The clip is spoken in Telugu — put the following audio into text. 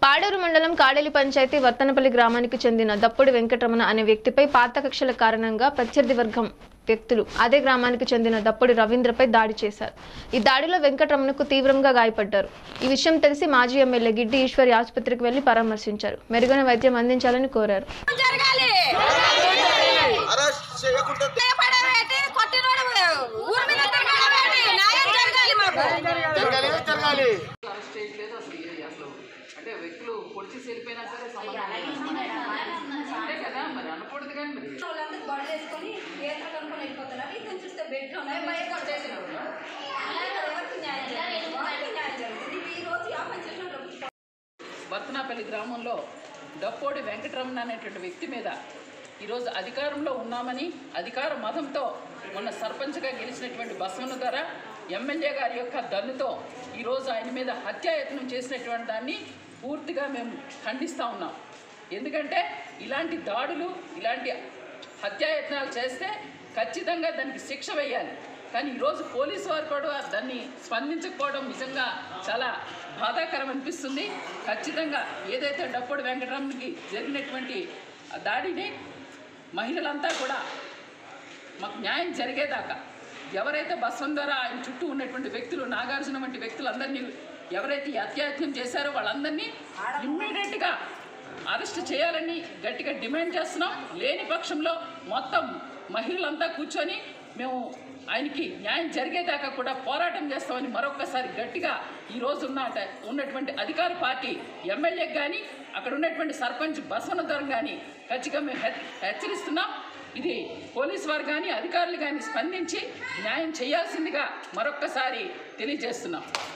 పాడూరు మండలం కాడేలి పంచాయతీ వర్తనపల్లి గ్రామానికి చెందిన దప్పుడి వెంకటరమణ అనే వ్యక్తిపై పాత కక్షల కారణంగా ప్రత్యర్థి వర్గం వ్యక్తులు అదే గ్రామానికి చెందిన దప్పుడి రవీంద్రపై దాడి చేశారు ఈ దాడిలో వెంకటరమణకు తీవ్రంగా గాయపడ్డారు ఈ విషయం తెలిసి మాజీ ఎమ్మెల్యే గిడ్డి ఈశ్వరి ఆసుపత్రికి వెళ్లి పరామర్శించారు మెరుగైన వైద్యం అందించాలని కోరారు జరగాలి అరెస్ట్ చేయకుండా భయపడబెట్టి కొట్టినోడు ఊరి మీద తిరగబెట్టి న్యాయం జరగాలి మాకు జరగాలి జరగాలి అరెస్ట్ చేయట్లేదు అసలు ఏ- అసలు అంటే వ్యక్తులు పొడిచేసి వెళ్ళిపోయినా సరే సంబంధం లేదు. అంతే కదా మరి అనకూడదు కానీ మరి వాళ్ళందరూ గొడవ వేసుకొని ఏతలు కనుక్కొని వెళ్ళిపోతున్నారు ఇతను చూస్తే బెడ్ ఉన్నాయి భయం కొట్టేసినారు ఎవరికి న్యాయం జరగదు వాళ్ళకి న్యాయం జరుగుతుంది ఈ రోజు ఆ పని చేసినప్పుడు వర్తనాపల్లి గ్రామంలో డప్పోడి వెంకటరమణ అనేటువంటి వ్యక్తి మీద ఈరోజు అధికారంలో ఉన్నామని అధికార మతంతో మొన్న సర్పంచ్గా గెలిచినటువంటి బసవన్న ద్వారా ఎమ్మెల్యే గారి యొక్క దన్నుతో ఈరోజు ఆయన మీద హత్యాయత్నం చేసినటువంటి దాన్ని పూర్తిగా మేము ఖండిస్తూ ఉన్నాం ఎందుకంటే ఇలాంటి దాడులు ఇలాంటి హత్యాయత్నాలు చేస్తే ఖచ్చితంగా దానికి శిక్ష వేయాలి కానీ ఈరోజు పోలీసు వారు కూడా దాన్ని స్పందించకపోవడం నిజంగా చాలా బాధాకరం అనిపిస్తుంది ఖచ్చితంగా ఏదైతే డప్పుడు వెంకటరమణకి జరిగినటువంటి ఆ దాడిని మహిళలంతా కూడా మాకు న్యాయం జరిగేదాకా ఎవరైతే బస్వం ద్వారా ఆయన చుట్టూ ఉన్నటువంటి వ్యక్తులు నాగార్జున వంటి వ్యక్తులందరినీ ఎవరైతే ఈ అత్యాయత్నం చేశారో వాళ్ళందరినీ ఇమ్మీడియట్గా అరెస్ట్ చేయాలని గట్టిగా డిమాండ్ చేస్తున్నాం లేని పక్షంలో మొత్తం మహిళలంతా కూర్చొని మేము ఆయనకి న్యాయం జరిగేదాకా కూడా పోరాటం చేస్తామని మరొక్కసారి గట్టిగా ఈ రోజు ఉన్న ఉన్నటువంటి అధికార పార్టీ ఎమ్మెల్యేకి కానీ అక్కడ ఉన్నటువంటి సర్పంచ్ బసవనదరం కానీ ఖచ్చితంగా మేము హె- హెచ్చరిస్తున్నాం ఇది పోలీస్ వారు కానీ అధికారులు కానీ స్పందించి న్యాయం చేయాల్సిందిగా మరొక్కసారి తెలియజేస్తున్నాం